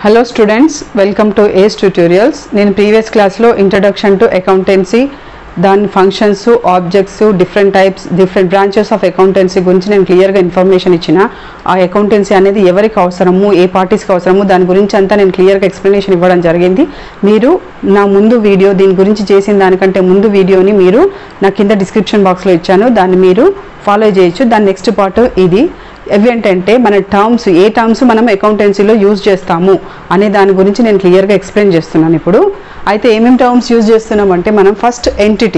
hello students welcome to ace tutorials నేను previous క్లాస్లో introduction to accountancy దాని functions objects different types different branches of accountancy గురించి నేను క్లియర్గా ఇన్ఫర్మేషన్ ఇచ్చిన ఆ అకౌంటెన్సీ అనేది ఎవరికి అవసరము ఏ పార్టీస్కి అవసరము దాని గురించి అంతా నేను క్లియర్గా ఎక్స్ప్లెనేషన్ ఇవ్వడం జరిగింది మీరు నా ముందు వీడియో దీని గురించి చేసిన దానికంటే ముందు వీడియోని మీరు నా కింద డిస్క్రిప్షన్ బాక్స్లో ఇచ్చాను దాన్ని మీరు ఫాలో చేయొచ్చు దాని నెక్స్ట్ పార్ట్ ఇది ఎవి ఏంటంటే మన టర్మ్స్ ఏ టర్మ్స్ మనం అకౌంటెన్సీలో యూజ్ చేస్తాము అనే దాని గురించి నేను క్లియర్గా ఎక్స్ప్లెయిన్ చేస్తున్నాను ఇప్పుడు అయితే ఏమేమి టర్మ్స్ యూజ్ చేస్తున్నాం అంటే మనం ఫస్ట్ ఎంటిటీ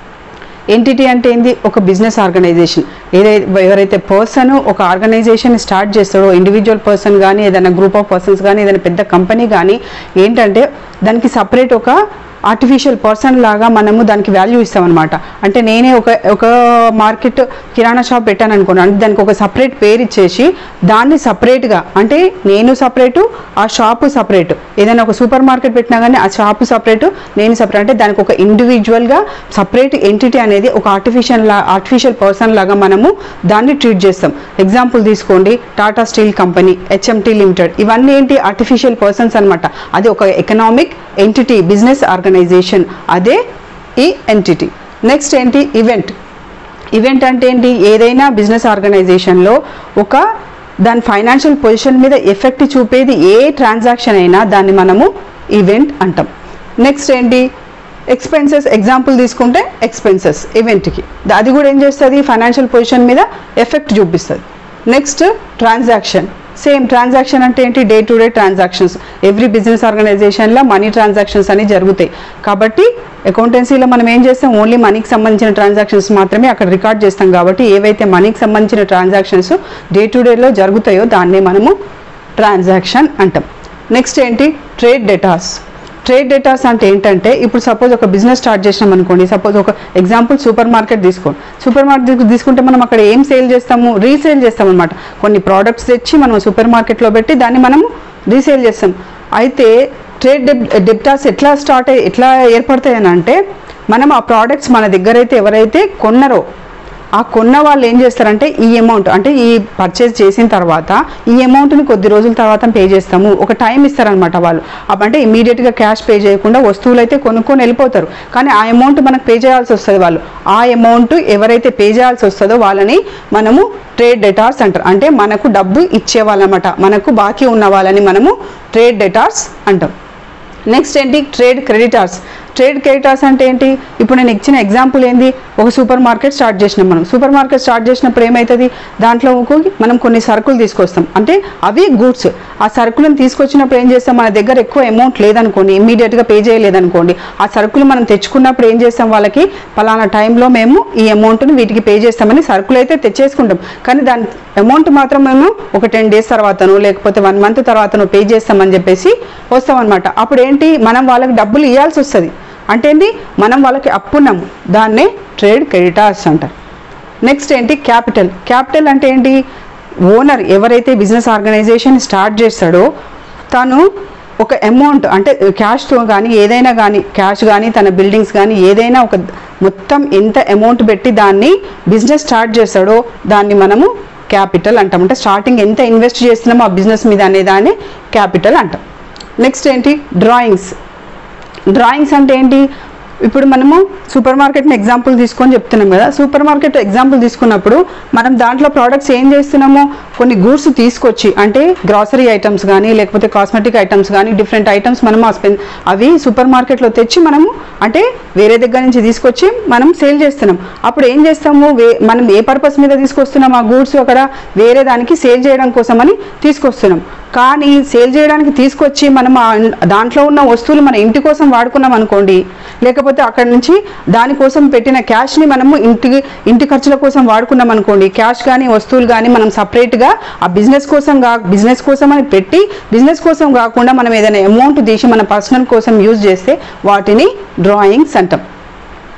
ఎంటిటీ అంటే ఏంది ఒక బిజినెస్ ఆర్గనైజేషన్ ఏదైతే ఎవరైతే పర్సన్ ఒక ఆర్గనైజేషన్ స్టార్ట్ చేస్తాడో ఇండివిజువల్ పర్సన్ కానీ ఏదైనా గ్రూప్ ఆఫ్ పర్సన్స్ కానీ ఏదైనా పెద్ద కంపెనీ కానీ ఏంటంటే దానికి సపరేట్ ఒక ఆర్టిఫిషియల్ పర్సన్ లాగా మనము దానికి వాల్యూ ఇస్తామన్నమాట అంటే నేనే ఒక ఒక మార్కెట్ కిరాణా షాప్ పెట్టాను అనుకోండి అంటే దానికి ఒక సపరేట్ పేరు ఇచ్చేసి దాన్ని సపరేట్గా అంటే నేను సపరేటు ఆ షాపు సపరేట్ ఏదైనా ఒక సూపర్ మార్కెట్ పెట్టినా కానీ ఆ షాపు సపరేట్ నేను సపరేట్ అంటే దానికి ఒక ఇండివిజువల్గా సపరేట్ ఎంటిటీ అనేది ఒక ఆర్టిఫిషియల్ లా ఆర్టిఫిషియల్ పర్సన్ లాగా మనము దాన్ని ట్రీట్ చేస్తాం ఎగ్జాంపుల్ తీసుకోండి Tata steel company HMT limited ఇవన్నీ ఏంటి ఆర్టిఫిషియల్ పర్సన్స్ అనమాట అది ఒక ఎకనామిక్ ఎంటిటీ బిజినెస్ ఆర్గనైజేషన్ అదే ఈ ఎంటిటీ నెక్స్ట్ ఏంటి ఈవెంట్ ఈవెంట్ అంటే ఏంటి ఏదైనా బిజినెస్ ఆర్గనైజేషన్లో ఒక దాని ఫైనాన్షియల్ పొజిషన్ మీద ఎఫెక్ట్ చూపేది ఏ ట్రాన్సాక్షన్ అయినా దాన్ని మనము ఈవెంట్ అంటాం నెక్స్ట్ ఏంటి ఎక్స్పెన్సెస్ ఎగ్జాంపుల్ తీసుకుంటే ఎక్స్పెన్సెస్ ఈవెంట్కి అది కూడా ఏం చేస్తుంది ఫైనాన్షియల్ పొజిషన్ మీద ఎఫెక్ట్ చూపిస్తుంది నెక్స్ట్ ట్రాన్సాక్షన్ సేమ్ ట్రాన్సాక్షన్ అంటే ఏంటి day to day transactions every business ఆర్గనైజేషన్లో మనీ ట్రాన్సాక్షన్స్ అని జరుగుతాయి కాబట్టి అకౌంటెన్సీలో మనం ఏం చేస్తాం ఓన్లీ మనీకి సంబంధించిన ట్రాన్సాక్షన్స్ మాత్రమే అక్కడ రికార్డ్ చేస్తాం కాబట్టి ఏవైతే మనీకి సంబంధించిన ట్రాన్సాక్షన్స్ డే టు డేలో జరుగుతాయో దాన్నే మనము ట్రాన్సాక్షన్ అంటాం నెక్స్ట్ ఏంటి ట్రేడ్ డేటాస్ ట్రేడ్ డేటాస్ అంటే ఏంటంటే ఇప్పుడు సపోజ్ ఒక బిజినెస్ స్టార్ట్ చేసినాం అనుకోండి సపోజ్ ఒక ఎగ్జాంపుల్ సూపర్ మార్కెట్ తీసుకోండి సూపర్ మార్కెట్ తీసుకుంటే మనం అక్కడ ఏం సేల్ చేస్తాము రీసేల్ చేస్తాం అనమాట కొన్ని ప్రోడక్ట్స్ తెచ్చి మనం సూపర్ మార్కెట్లో పెట్టి దాన్ని మనము రీసేల్ చేస్తాం అయితే ట్రేడ్ డెబ్ డెప్టాస్ ఎట్లా స్టార్ట్ అయ్యి ఎట్లా ఏర్పడతాయి అని అంటే మనం ఆ ప్రోడక్ట్స్ మన దగ్గర అయితే ఎవరైతే కొన్నారో ఆ కొన్న వాళ్ళు ఏం చేస్తారంటే ఈ అమౌంట్ అంటే ఈ పర్చేజ్ చేసిన తర్వాత ఈ అమౌంట్ని కొద్ది రోజుల తర్వాత పే చేస్తాము ఒక టైం ఇస్తారనమాట వాళ్ళు అప్ అంటే ఇమీడియట్గా క్యాష్ పే చేయకుండా వస్తువులు అయితే కొనుక్కొని వెళ్ళిపోతారు కానీ ఆ అమౌంట్ మనకు పే చేయాల్సి వస్తుంది వాళ్ళు ఆ అమౌంట్ ఎవరైతే పే చేయాల్సి వస్తుందో వాళ్ళని మనము ట్రేడ్ డెటార్స్ అంటారు అంటే మనకు డబ్బు ఇచ్చే వాళ్ళనమాట మనకు బాకీ ఉన్న వాళ్ళని మనము ట్రేడ్ డెటార్స్ అంటాం నెక్స్ట్ ఏంటి ట్రేడ్ క్రెడిటార్స్ ట్రేడ్ క్రెడిటార్స్ అంటే ఏంటి ఇప్పుడు నేను ఇచ్చిన ఎగ్జాంపుల్ ఏంది ఒక సూపర్ మార్కెట్ స్టార్ట్ చేసినాం మనం సూపర్ మార్కెట్ స్టార్ట్ చేసినప్పుడు ఏమవుతుంది దాంట్లో మనం కొన్ని సరుకులు తీసుకొస్తాం అంటే అవి గూడ్స్ ఆ సరుకులను తీసుకొచ్చినప్పుడు ఏం చేస్తాం మన దగ్గర ఎక్కువ అమౌంట్ లేదనుకోండి ఇమీడియట్గా పే చేయలేదనుకోండి ఆ సరుకులు మనం తెచ్చుకున్నప్పుడు ఏం చేస్తాం వాళ్ళకి పలానా టైంలో మేము ఈ అమౌంట్ని వీటికి పే చేస్తామని సరుకులు అయితే తెచ్చేసుకుంటాం కానీ దాని అమౌంట్ మాత్రం మేము ఒక టెన్ డేస్ తర్వాతను లేకపోతే వన్ మంత్ తర్వాతను పే చేస్తామని చెప్పేసి వస్తామన్నమాట అప్పుడు ఏంటి మనం వాళ్ళకి డబ్బులు ఇవ్వాల్సి వస్తుంది అంటే ఏంటి మనం వాళ్ళకి అప్పున్నాము దాన్నే ట్రేడ్ క్రెడిటార్స్ అంటారు నెక్స్ట్ ఏంటి క్యాపిటల్ క్యాపిటల్ అంటే ఏంటి ఓనర్ ఎవరైతే బిజినెస్ ఆర్గనైజేషన్ స్టార్ట్ చేస్తాడో తను ఒక అమౌంట్ అంటే క్యాష్తో కానీ ఏదైనా కానీ క్యాష్ కానీ తన బిల్డింగ్స్ కానీ ఏదైనా ఒక మొత్తం ఎంత అమౌంట్ పెట్టి దాన్ని బిజినెస్ స్టార్ట్ చేస్తాడో దాన్ని మనము క్యాపిటల్ అంటాం అంటే స్టార్టింగ్ ఎంత ఇన్వెస్ట్ చేస్తున్నామో ఆ బిజినెస్ మీద అనే దాన్ని క్యాపిటల్ అంటాం నెక్స్ట్ ఏంటి డ్రాయింగ్స్ డ్రాయింగ్స్ అంటే ఏంటి ఇప్పుడు మనము సూపర్ మార్కెట్ని ఎగ్జాంపుల్ తీసుకొని చెప్తున్నాం కదా సూపర్ మార్కెట్ ఎగ్జాంపుల్ తీసుకున్నప్పుడు మనం దాంట్లో ప్రోడక్ట్స్ ఏం చేస్తున్నాము కొన్ని గూడ్స్ తీసుకొచ్చి అంటే గ్రాసరీ ఐటమ్స్ కానీ లేకపోతే కాస్మెటిక్ ఐటమ్స్ కానీ డిఫరెంట్ ఐటమ్స్ మనం ఆ స్పెన్ అవి సూపర్ మార్కెట్లో తెచ్చి మనము అంటే వేరే దగ్గర నుంచి తీసుకొచ్చి మనం సేల్ చేస్తున్నాం అప్పుడు ఏం చేస్తాము వే మనం ఏ పర్పస్ మీద తీసుకొస్తున్నాం ఆ గూడ్స్ అక్కడ వేరే దానికి సేల్ చేయడం కోసమని తీసుకొస్తున్నాం కానీ సేల్ చేయడానికి తీసుకొచ్చి మనం ఆ దాంట్లో ఉన్న వస్తువులు మన ఇంటి కోసం వాడుకున్నాం అనుకోండి లేకపోతే అక్కడ నుంచి దానికోసం పెట్టిన క్యాష్ని మనము ఇంటికి ఇంటి ఖర్చుల కోసం వాడుకున్నాం అనుకోండి క్యాష్ కానీ వస్తువులు కానీ మనం సపరేట్గా ఆ బిజినెస్ కోసం కా బిజినెస్ కోసం అని పెట్టి బిజినెస్ కోసం కాకుండా మనం ఏదైనా అమౌంట్ తీసి మన పర్సనల్ కోసం యూజ్ చేస్తే వాటిని డ్రాయింగ్స్ అంటాం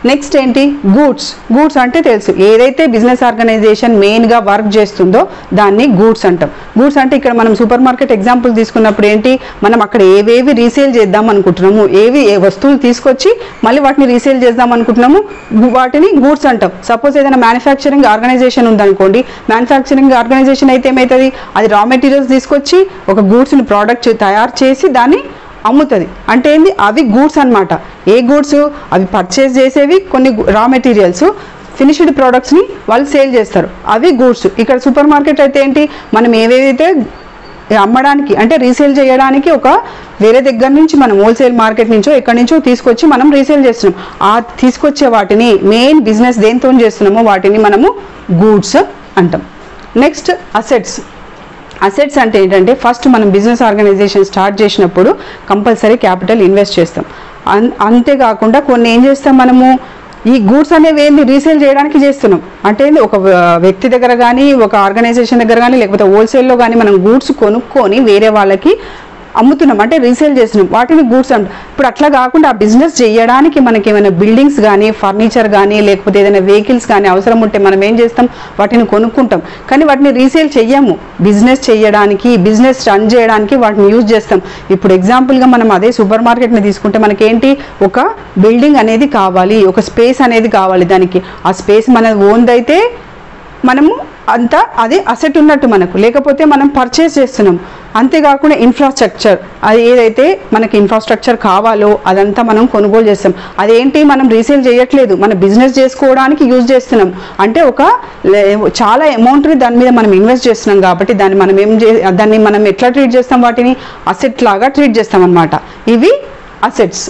నెక్స్ట్ ఏంటి గూడ్స్ గూడ్స్ అంటే తెలుసు ఏదైతే బిజినెస్ ఆర్గనైజేషన్ మెయిన్గా వర్క్ చేస్తుందో దాన్ని గూడ్స్ అంటాం గూడ్స్ అంటే ఇక్కడ మనం సూపర్ మార్కెట్ ఎగ్జాంపుల్ తీసుకున్నప్పుడు ఏంటి మనం అక్కడ ఏవేవి రీసేల్ చేద్దాం అనుకుంటున్నాము ఏవి ఏ వస్తువులు తీసుకొచ్చి మళ్ళీ వాటిని రీసేల్ చేద్దాం అనుకుంటున్నాము గు- వాటిని గూడ్స్ అంటాం సపోజ్ ఏదైనా మ్యానుఫ్యాక్చరింగ్ ఆర్గనైజేషన్ ఉందనుకోండి మ్యానుఫ్యాక్చరింగ్ ఆర్గనైజేషన్ అయితే ఏమవుతుంది అది రా మెటీరియల్స్ తీసుకొచ్చి ఒక గూడ్స్ని ప్రోడక్ట్ తయారు చేసి దాన్ని అమ్ముతుంది అంటే ఏంది అవి గూడ్స్ అన్నమాట ఏ గూడ్స్ అవి పర్చేస్ చేసేవి కొన్ని రా మెటీరియల్స్ ఫినిష్డ్ ప్రోడక్ట్స్ని వాళ్ళు సేల్ చేస్తారు అవి గూడ్స్ ఇక్కడ సూపర్ మార్కెట్ అయితే ఏంటి మనం ఏవేవైతే అమ్మడానికి అంటే రీసేల్ చేయడానికి ఒక వేరే దగ్గర నుంచి మనం హోల్సేల్ మార్కెట్ నుంచో ఎక్కడి నుంచో తీసుకొచ్చి మనం రీసేల్ చేస్తున్నాం ఆ తీసుకొచ్చే వాటిని మెయిన్ బిజినెస్ దేంతో చేస్తున్నామో వాటిని మనము గూడ్స్ అంటాం నెక్స్ట్ అసెట్స్ అసెట్స్ అంటే ఏంటంటే ఫస్ట్ మనం బిజినెస్ ఆర్గనైజేషన్ స్టార్ట్ చేసినప్పుడు కంపల్సరీ క్యాపిటల్ ఇన్వెస్ట్ చేస్తాం అన్ అంతేకాకుండా కొన్ని ఏం చేస్తాం మనము ఈ గూడ్స్ అనేవి ఏంది రీసేల్ చేయడానికి చేస్తున్నాం అంటే ఏంది ఒక వ- వ్యక్తి దగ్గర కానీ ఒక ఆర్గనైజేషన్ దగ్గర కానీ లేకపోతే హోల్సేల్లో కానీ మనం గూడ్స్ కొనుక్కొని వేరే వాళ్ళకి అమ్ముతున్నాం అంటే రీసేల్ చేస్తున్నాం వాటిని గూడ్స్ అంట ఇప్పుడు అట్లా కాకుండా ఆ బిజినెస్ చేయడానికి మనకి ఏమైనా బిల్డింగ్స్ కానీ ఫర్నిచర్ కానీ లేకపోతే ఏదైనా వెహికల్స్ కానీ అవసరం ఉంటే మనం ఏం చేస్తాం వాటిని కొనుక్కుంటాం కానీ వాటిని రీసేల్ చెయ్యము బిజినెస్ చేయడానికి బిజినెస్ రన్ చేయడానికి వాటిని యూజ్ చేస్తాం ఇప్పుడు ఎగ్జాంపుల్గా మనం అదే సూపర్ మార్కెట్ని తీసుకుంటే మనకేంటి ఒక బిల్డింగ్ అనేది కావాలి ఒక స్పేస్ అనేది కావాలి దానికి ఆ స్పేస్ మన ఓన్దైతే మనము అంతా అది అసెట్ ఉన్నట్టు మనకు లేకపోతే మనం పర్చేస్ చేస్తున్నాం అంతేకాకుండా ఇన్ఫ్రాస్ట్రక్చర్ అది ఏదైతే మనకి ఇన్ఫ్రాస్ట్రక్చర్ కావాలో అదంతా మనం కొనుగోలు చేస్తాం అదేంటి మనం రీసేల్ చేయట్లేదు మన బిజినెస్ చేసుకోవడానికి యూజ్ చేస్తున్నాం అంటే ఒక లే- చాలా అమౌంట్ని దాని మీద మనం ఇన్వెస్ట్ చేస్తున్నాం కాబట్టి దాన్ని మనం ఏం చే దాన్ని మనం ఎట్లా ట్రీట్ చేస్తాం వాటిని అసెట్ లాగా ట్రీట్ చేస్తాం అనమాట ఇవి అసెట్స్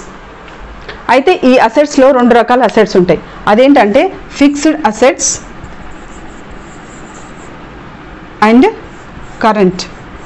అయితే ఈ అసెట్స్లో రెండు రకాల అసెట్స్ ఉంటాయి అదేంటంటే fixed assets and current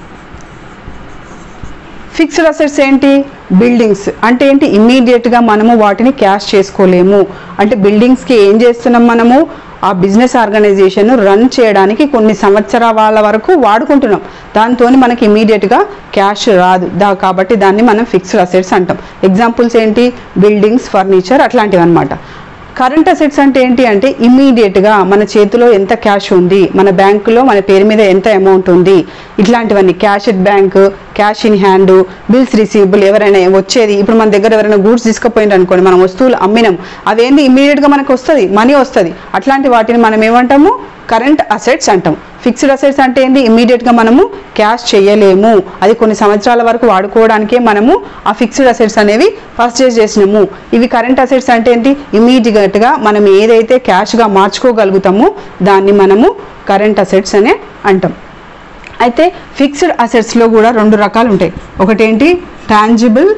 fixed assets ఏంటి బిల్డింగ్స్ అంటే ఏంటి ఇమ్మీడియట్గా మనము వాటిని క్యాష్ చేసుకోలేము అంటే బిల్డింగ్స్కి ఏం చేస్తున్నాం మనము ఆ బిజినెస్ ఆర్గనైజేషన్ రన్ చేయడానికి కొన్ని సంవత్సరాల వరకు వాడుకుంటున్నాం దాంతో మనకి ఇమీడియట్గా క్యాష్ రాదు దా కాబట్టి దాన్ని మనం ఫిక్స్డ్ అసెట్స్ అంటాం ఎగ్జాంపుల్స్ ఏంటి బిల్డింగ్స్ ఫర్నిచర్ అట్లాంటివి అనమాట కరెంట్ అసెట్స్ అంటే ఏంటి అంటే ఇమ్మీడియట్గా మన చేతిలో ఎంత క్యాష్ ఉంది మన బ్యాంకులో మన పేరు మీద ఎంత అమౌంట్ ఉంది ఇట్లాంటివన్నీ cash at bank cash in hand bills receivable ఎవరైనా వచ్చేది ఇప్పుడు మన దగ్గర ఎవరైనా గూడ్స్ తీసుకుపోయింది అనుకోండి మనం వస్తువులు అమ్మినాం అవేంది ఇమ్మీడియట్గా మనకు వస్తుంది మనీ వస్తుంది అట్లాంటి వాటిని మనం ఏమంటాము కరెంట్ అసెట్స్ అంటాం ఫిక్స్డ్ అసెట్స్ అంటే ఏంటి ఇమ్మీడియట్గా మనము క్యాష్ చేయలేము అది కొన్ని సంవత్సరాల వరకు వాడుకోవడానికే మనము ఆ ఫిక్స్డ్ అసెట్స్ అనేవి పర్చేస్ చేసినాము ఇవి కరెంట్ అసెట్స్ అంటే ఏంటి ఇమ్మీడియట్గా మనం ఏదైతే క్యాష్గా మార్చుకోగలుగుతామో దాన్ని మనము కరెంట్ అసెట్స్ అనే అంటాం అయితే ఫిక్స్డ్ అసెట్స్లో కూడా రెండు రకాలు ఉంటాయి ఒకటి ఏంటి టాంజిబుల్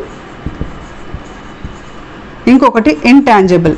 ఇంకొకటి ఇంటాంజిబుల్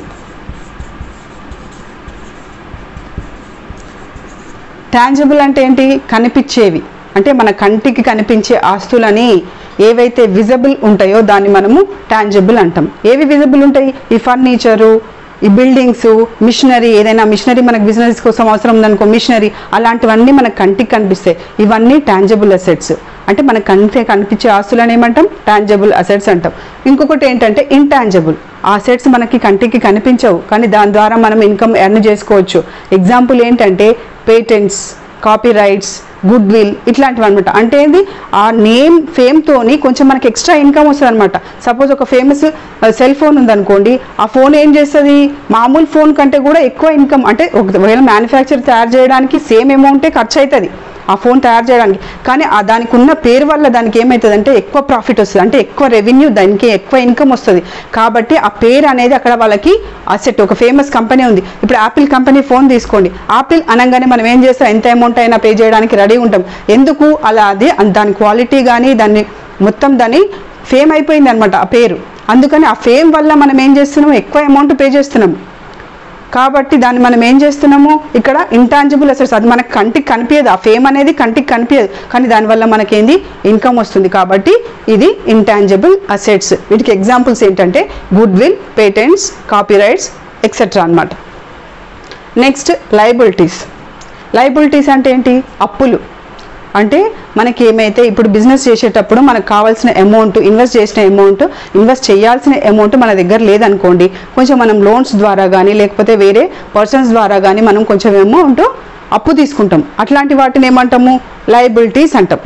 టాంజిబుల్ అంటే ఏంటి కనిపించేవి అంటే మన కంటికి కనిపించే ఆస్తులని ఏవైతే విజిబుల్ ఉంటాయో దాన్ని మనము టాంజిబుల్ అంటాం ఏవి విజిబుల్ ఉంటాయి ఈ ఫర్నిచరు ఈ బిల్డింగ్స్ మిషనరీ ఏదైనా మిషనరీ మనకు బిజినెస్ కోసం అవసరం ఉందనుకో మిషనరీ అలాంటివన్నీ మనకు కంటికి కనిపిస్తాయి ఇవన్నీ టాంజిబుల్ అసెట్స్ అంటే మన కంటికి కనిపించే ఆస్తులను ఏమంటాం టాంజిబుల్ అసెట్స్ అంటాం ఇంకొకటి ఏంటంటే ఇంటాంజిబుల్ ఆ అసెట్స్ మనకి కంటికి కనిపించవు కానీ దాని ద్వారా మనం ఇన్కమ్ ఎర్న్ చేసుకోవచ్చు ఎగ్జాంపుల్ ఏంటంటే patents copyrights goodwill ఇట్లాంటివి అనమాట అంటే ఏంది ఆ నేమ్ ఫేమ్తోని కొంచెం మనకి ఎక్స్ట్రా ఇన్కమ్ వస్తుంది అనమాట సపోజ్ ఒక ఫేమస్ సెల్ ఫోన్ ఉందనుకోండి ఆ ఫోన్ ఏం చేస్తుంది మామూలు ఫోన్ కంటే కూడా ఎక్కువ ఇన్కమ్ అంటే ఒకవేళ మ్యానుఫ్యాక్చర్ తయారు చేయడానికి సేమ్ అమౌంటే ఖర్చు అవుతుంది ఆ ఫోన్ తయారు చేయడానికి కానీ ఆ దానికి ఉన్న పేరు వల్ల దానికి ఏమవుతుంది అంటే ఎక్కువ ప్రాఫిట్ వస్తుంది అంటే ఎక్కువ రెవెన్యూ దానికి ఎక్కువ ఇన్కమ్ వస్తుంది కాబట్టి ఆ పేరు అనేది అక్కడ వాళ్ళకి అసెట్ ఒక ఫేమస్ కంపెనీ ఉంది ఇప్పుడు యాపిల్ కంపెనీ ఫోన్ తీసుకోండి యాపిల్ అనగానే మనం ఏం చేస్తాం ఎంత అమౌంట్ అయినా పే చేయడానికి రెడీ ఉంటాం ఎందుకు అలా అది దాని క్వాలిటీ కానీ దాన్ని మొత్తం దాని ఫేమ్ అయిపోయింది అనమాట ఆ పేరు అందుకని ఆ ఫేమ్ వల్ల మనం ఏం చేస్తున్నాం ఎక్కువ అమౌంట్ పే చేస్తున్నాం కాబట్టి దాన్ని మనం ఏం చేస్తున్నాము ఇక్కడ ఇంటాంజిబుల్ అసెట్స్ అది మనకి కంటికి కనిపించదు ఆ ఫేమ్ అనేది కంటికి కనిపించదు కానీ దానివల్ల మనకేంది ఇన్కమ్ వస్తుంది కాబట్టి ఇది ఇంటాంజిబుల్ అసెట్స్ వీటికి ఎగ్జాంపుల్స్ ఏంటంటే goodwill patents copyrights etcetera అన్నమాట నెక్స్ట్ లైబిలిటీస్ లైబిలిటీస్ అంటే ఏంటి అప్పులు అంటే మనకి ఏమైతే ఇప్పుడు బిజినెస్ చేసేటప్పుడు మనకు కావాల్సిన అమౌంట్ ఇన్వెస్ట్ చేసిన అమౌంట్ ఇన్వెస్ట్ చేయాల్సిన అమౌంట్ మన దగ్గర లేదనుకోండి కొంచెం మనం లోన్స్ ద్వారా కానీ లేకపోతే వేరే పర్సన్స్ ద్వారా కానీ మనం కొంచెం అమౌంట్ అప్పు తీసుకుంటాం అట్లాంటి వాటిని ఏమంటాము లయబిలిటీస్ అంటాం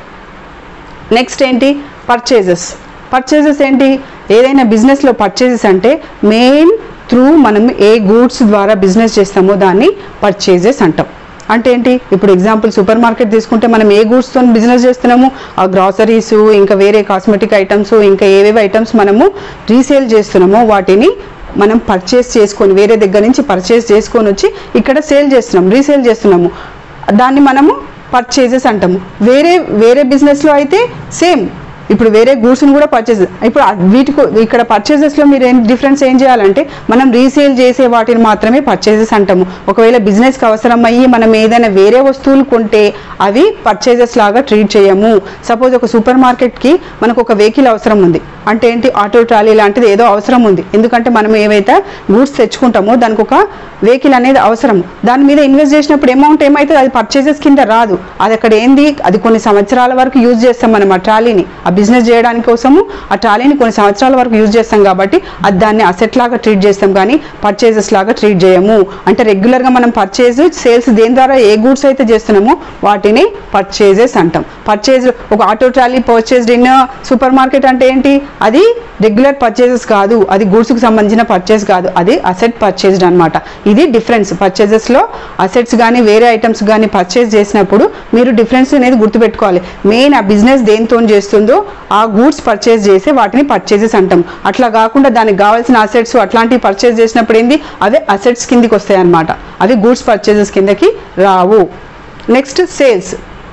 నెక్స్ట్ ఏంటి పర్చేజెస్ పర్చేజెస్ ఏంటి ఏదైనా బిజినెస్లో పర్చేజెస్ అంటే మెయిన్ త్రూ మనం ఏ గూడ్స్ ద్వారా బిజినెస్ చేస్తామో దాన్ని పర్చేజెస్ అంటాం అంటే ఏంటి ఇప్పుడు ఎగ్జాంపుల్ సూపర్ మార్కెట్ తీసుకుంటే మనం ఏ గూడ్స్తో బిజినెస్ చేస్తున్నాము ఆ గ్రాసరీస్ ఇంకా వేరే కాస్మెటిక్ ఐటమ్స్ ఇంకా ఏవేవి ఐటమ్స్ మనము రీసేల్ చేస్తున్నామో వాటిని మనం పర్చేస్ చేసుకొని వేరే దగ్గర నుంచి పర్చేస్ చేసుకొని వచ్చి ఇక్కడ సేల్ చేస్తున్నాం రీసేల్ చేస్తున్నాము దాన్ని మనము పర్చేజెస్ అంటాము వేరే వేరే బిజినెస్లో అయితే సేమ్ ఇప్పుడు వేరే గూడ్స్ని కూడా పర్చేజ్ ఇప్పుడు ఆ వీటికి ఇక్కడ పర్చేజెస్లో మీరు ఏం డిఫరెన్స్ ఏం చేయాలంటే మనం రీసేల్ చేసే వాటిని మాత్రమే పర్చేజెస్ అంటాము ఒకవేళ బిజినెస్కి అవసరం అయ్యి మనం ఏదైనా వేరే వస్తువులు కొంటే అవి పర్చేజెస్ లాగా ట్రీట్ చేయము సపోజ్ ఒక సూపర్ మార్కెట్కి మనకు ఒక వెహికల్ అవసరం ఉంది అంటే ఏంటి ఆటో ట్రాలీ లాంటిది ఏదో అవసరం ఉంది ఎందుకంటే మనం ఏవైతే గూడ్స్ తెచ్చుకుంటామో దానికి ఒక వెహికల్ అనేది అవసరం దాని మీద ఇన్వెస్ట్ చేసినప్పుడు అమౌంట్ ఏమవుతుంది అది పర్చేజెస్ కింద రాదు అది అక్కడ ఏంది అది కొన్ని సంవత్సరాల వరకు యూజ్ చేస్తాం మనం ఆ ట్రాలీని ఆ బిజినెస్ చేయడానికి కోసము ఆ ట్రాలీని కొన్ని సంవత్సరాల వరకు యూజ్ చేస్తాం కాబట్టి అది దాన్ని అసెట్ లాగా ట్రీట్ చేస్తాం కానీ పర్చేజెస్ లాగా ట్రీట్ చేయము అంటే రెగ్యులర్గా మనం పర్చేజ్ సేల్స్ దేని ద్వారా ఏ గూడ్స్ అయితే చేస్తున్నామో వాటిని పర్చేజెస్ అంటాం పర్చేజ్ ఒక auto trolley purchased in supermarket అంటే ఏంటి అది రెగ్యులర్ పర్చేజెస్ కాదు అది గూడ్స్కి సంబంధించిన పర్చేస్ కాదు అది అసెట్ పర్చేజ్డ్ అనమాట ఇది డిఫరెన్స్ పర్చేజెస్లో అసెట్స్ కానీ వేరే ఐటమ్స్ కానీ పర్చేస్ చేసినప్పుడు మీరు డిఫరెన్స్ అనేది గుర్తుపెట్టుకోవాలి మెయిన్ ఆ బిజినెస్ దేనితో చేస్తుందో ఆ గూడ్స్ పర్చేస్ చేసి వాటిని పర్చేజెస్ అంటాం అట్లా కాకుండా దానికి కావాల్సిన అసెట్స్ అట్లాంటివి పర్చేస్ చేసినప్పుడు ఏంది అవే అసెట్స్ కిందికి వస్తాయి అనమాట అవి గూడ్స్ పర్చేజెస్ కిందకి రావు next sales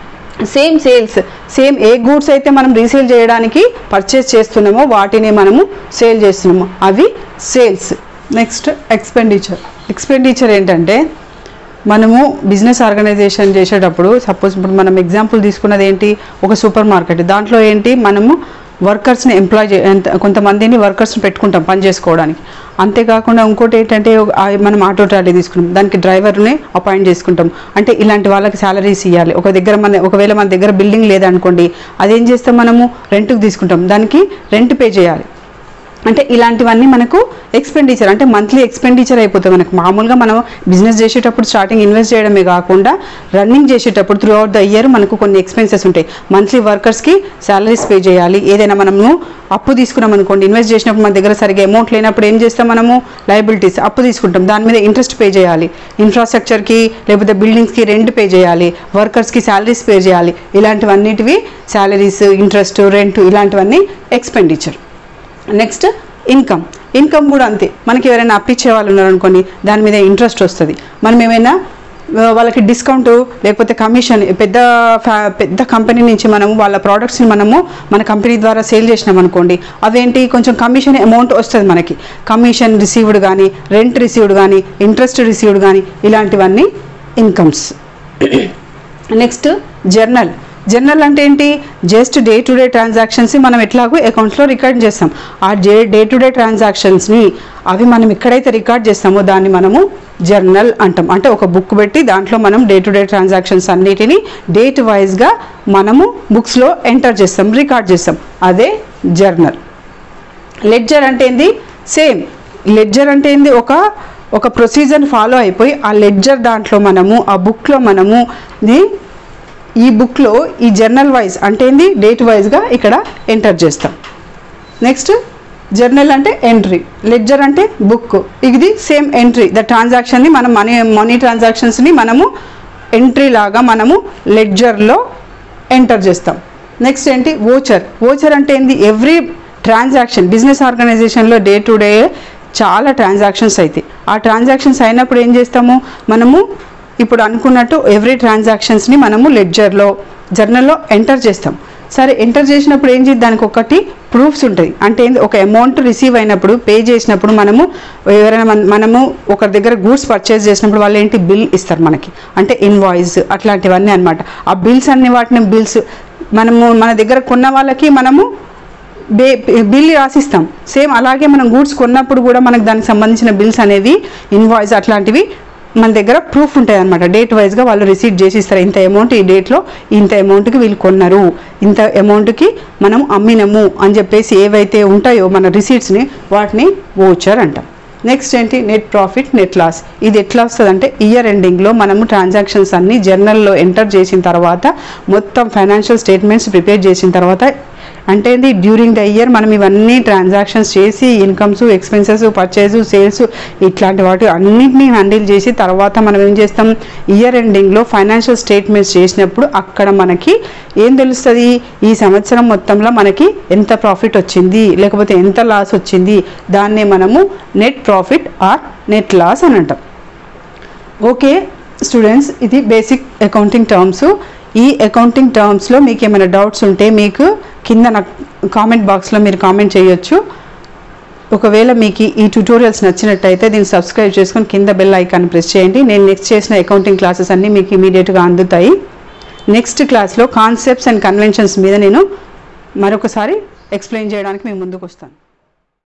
same sales same ఏ గూడ్స్ అయితే మనం రీసేల్ చేయడానికి పర్చేస్ చేస్తున్నామో వాటిని మనము సేల్ చేస్తున్నాము అవి సేల్స్ నెక్స్ట్ ఎక్స్పెండిచర్ ఎక్స్పెండిచర్ ఏంటంటే మనము బిజినెస్ ఆర్గనైజేషన్ చేసేటప్పుడు సపోజ్ ఇప్పుడు మనం ఎగ్జాంపుల్ తీసుకున్నది ఏంటి ఒక సూపర్ మార్కెట్ దాంట్లో ఏంటి మనము వర్కర్స్ని ఎంప్లాయ్ చే ఎంత- కొంతమందిని వర్కర్స్ని పెట్టుకుంటాం పని చేసుకోవడానికి అంతేకాకుండా ఇంకోటి ఏంటంటే ఒక- ఆ మనం ఆటో ట్రాలీ తీసుకున్నాం దానికి డ్రైవర్ని అపాయింట్ చేసుకుంటాం అంటే ఇలాంటి వాళ్ళకి శాలరీస్ ఇవ్వాలి ఒక దగ్గర మన ఒకవేళ మన దగ్గర బిల్డింగ్ లేదనుకోండి అదేం చేస్తాం మనము రెంట్కి తీసుకుంటాం దానికి రెంట్ పే చేయాలి అంటే ఇలాంటివన్నీ మనకు ఎక్స్పెండిచర్ అంటే మంత్లీ ఎక్స్పెండిచర్ అయిపోతుంది మనకు మామూలుగా మనం బిజినెస్ చేసేటప్పుడు స్టార్టింగ్ ఇన్వెస్ట్ చేయడమే కాకుండా రన్నింగ్ చేసేటప్పుడు త్రూ అవుట్ ద ఇయర్ మనకు కొన్ని ఎక్స్పెన్సెస్ ఉంటాయి మంత్లీ వర్కర్స్కి శాలరీస్ పే చేయాలి ఏదైనా మనము అప్పు తీసుకున్నాం అనుకోండి ఇన్వెస్ట్ చేసినప్పుడు మన దగ్గర సరిగ్గా అమౌంట్ లేనప్పుడు ఏం చేస్తాం మనము లయబిలిటీస్ అప్పు తీసుకుంటాం దాని మీద ఇంట్రెస్ట్ పే చేయాలి ఇన్ఫ్రాస్ట్రక్చర్కి లేకపోతే బిల్డింగ్స్కి రెంట్ పే చేయాలి వర్కర్స్కి శాలరీస్ పే చేయాలి ఇలాంటివన్నిటివి శాలరీస్ ఇంట్రెస్ట్ రెంట్ ఇలాంటివన్నీ ఎక్స్పెండిచర్ నెక్స్ట్ ఇన్కమ్ ఇన్కమ్ కూడా అంతే మనకి ఎవరైనా అప్పిచ్చే వాళ్ళు ఉన్నారనుకోండి దాని మీద ఇంట్రెస్ట్ వస్తుంది మనం ఏమైనా ఆ, వాళ్ళకి డిస్కౌంట్ లేకపోతే కమిషన్ పెద్ద ఫ్యా- పెద్ద కంపెనీ నుంచి మనము వాళ్ళ ప్రోడక్ట్స్ని మనము మన కంపెనీ ద్వారా సేల్ చేసినాం అనుకోండి అవేంటి కొంచెం కమిషన్ అమౌంట్ వస్తుంది మనకి కమిషన్ రిసీవ్డ్ కానీ రెంట్ రిసీవ్డ్ కానీ ఇంట్రెస్ట్ రిసీవ్డ్ కానీ ఇలాంటివన్నీ ఇన్కమ్స్ నెక్స్ట్ జర్నల్ జర్నల్ అంటే ఏంటి జస్ట్ డే టు డే ట్రాన్సాక్షన్స్ని మనం ఎట్లాగో అకౌంట్స్లో రికార్డ్ చేస్తాం ఆ డే డే టు డే ట్రాన్సాక్షన్స్ని అవి మనం ఎక్కడైతే రికార్డ్ చేస్తామో దాన్ని మనము జర్నల్ అంటాం అంటే ఒక బుక్ పెట్టి దాంట్లో మనం డే టు డే ట్రాన్సాక్షన్స్ అన్నిటిని డేట్ వైజ్గా మనము బుక్స్లో ఎంటర్ చేస్తాం రికార్డ్ చేస్తాం అదే జర్నల్ లెడ్జర్ అంటే ఏంది సేమ్ లెడ్జర్ అంటే ఏంది ఒక ఒక ప్రొసీజర్ ఫాలో అయిపోయి ఆ లెడ్జర్ దాంట్లో మనము ఆ బుక్లో మనము ది ఈ బుక్లో ఈ జర్నల్ వైజ్ అంటే ఏంది డేట్ వైజ్గా ఇక్కడ ఎంటర్ చేస్తాం నెక్స్ట్ జర్నల్ అంటే ఎంట్రీ లెడ్జర్ అంటే బుక్ ఇది సేమ్ ఎంట్రీ ద ట్రాన్సాక్షన్ని మనం మనీ మనీ ట్రాన్సాక్షన్స్ని మనము ఎంట్రీ లాగా మనము లెడ్జర్లో ఎంటర్ చేస్తాం నెక్స్ట్ ఏంటి ఓచర్ ఓచర్ అంటే ఏంది ఎవ్రీ ట్రాన్సాక్షన్ బిజినెస్ ఆర్గనైజేషన్లో డే టు డే చాలా ట్రాన్సాక్షన్స్ అవుతాయి ఆ ట్రాన్సాక్షన్స్ అయినప్పుడు ఏం చేస్తాము మనము ఇప్పుడు అనుకున్నట్టు ఎవ్రీ ట్రాన్సాక్షన్స్ని మనము లెడ్జర్లో జర్నల్లో ఎంటర్ చేస్తాం సరే ఎంటర్ చేసినప్పుడు ఏం చేద్దాం దానికి ఒకటి ప్రూఫ్స్ ఉంటాయి అంటే ఏంది ఒక అమౌంట్ రిసీవ్ అయినప్పుడు పే చేసినప్పుడు మనము ఎవరైనా మన- మనము ఒకరి దగ్గర గూడ్స్ పర్చేస్ చేసినప్పుడు వాళ్ళు ఏంటి బిల్ ఇస్తారు మనకి అంటే ఇన్వాయిస్ అట్లాంటివన్నీ అన్నమాట ఆ బిల్స్ అన్ని వాటిని బిల్స్ మనము మన దగ్గర కొన్న వాళ్ళకి మనము బే బిల్ రాసిస్తాం సేమ్ అలాగే మనం గూడ్స్ కొన్నప్పుడు కూడా మనకు దానికి సంబంధించిన బిల్స్ అనేవి ఇన్వాయిస్ అట్లాంటివి మన దగ్గర ప్రూఫ్ ఉంటాయి అనమాట డేట్ వైజ్గా వాళ్ళు రిసీట్ చేసి ఇస్తారు ఇంత అమౌంట్ ఈ డేట్లో ఇంత అమౌంట్కి వీళ్ళు కొన్నారు ఇంత అమౌంట్కి మనం అమ్మినము అని చెప్పేసి ఏవైతే ఉంటాయో మన రిసీట్స్ని వాటిని ఓచర్ అంటాం నెక్స్ట్ ఏంటి నెట్ ప్రాఫిట్ నెట్ లాస్ ఇది ఎట్లా వస్తుంది అంటే ఇయర్ ఎండింగ్లో మనము ట్రాన్సాక్షన్స్ అన్ని జర్నల్లో ఎంటర్ చేసిన తర్వాత మొత్తం ఫైనాన్షియల్ స్టేట్మెంట్స్ ప్రిపేర్ చేసిన తర్వాత అంటే ఏంది డ్యూరింగ్ ద ఇయర్ మనం ఇవన్నీ ట్రాన్సాక్షన్స్ చేసి ఇన్కమ్స్ ఎక్స్పెన్సెస్ పర్చేస్ సేల్స్ ఇట్లాంటి వాటి అన్నింటినీ హ్యాండిల్ చేసి తర్వాత మనం ఏం చేస్తాం ఇయర్ ఎండింగ్లో ఫైనాన్షియల్ స్టేట్మెంట్స్ చేసినప్పుడు అక్కడ మనకి ఏం తెలుస్తుంది ఈ సంవత్సరం మొత్తంలో మనకి ఎంత ప్రాఫిట్ వచ్చింది లేకపోతే ఎంత లాస్ వచ్చింది దాన్నే మనము net profit or net loss అని అంటాం ఓకే స్టూడెంట్స్ ఇది బేసిక్ అకౌంటింగ్ టర్మ్స్ ఈ అకౌంటింగ్ టర్మ్స్లో మీకు ఏమైనా డౌట్స్ ఉంటే మీకు కింద నాకు కామెంట్ బాక్స్లో మీరు కామెంట్ చేయొచ్చు ఒకవేళ మీకు ఈ ట్యూటోరియల్స్ నచ్చినట్టయితే దీన్ని సబ్స్క్రైబ్ చేసుకొని కింద బెల్ ఐకాన్ ప్రెస్ చేయండి నేను నెక్స్ట్ చేసిన అకౌంటింగ్ క్లాసెస్ అన్నీ మీకు ఇమీడియట్గా అందుతాయి నెక్స్ట్ క్లాస్లో కాన్సెప్ట్స్ అండ్ కన్వెన్షన్స్ మీద నేను మరొకసారి ఎక్స్ప్లెయిన్ చేయడానికి మేము ముందుకు వస్తాను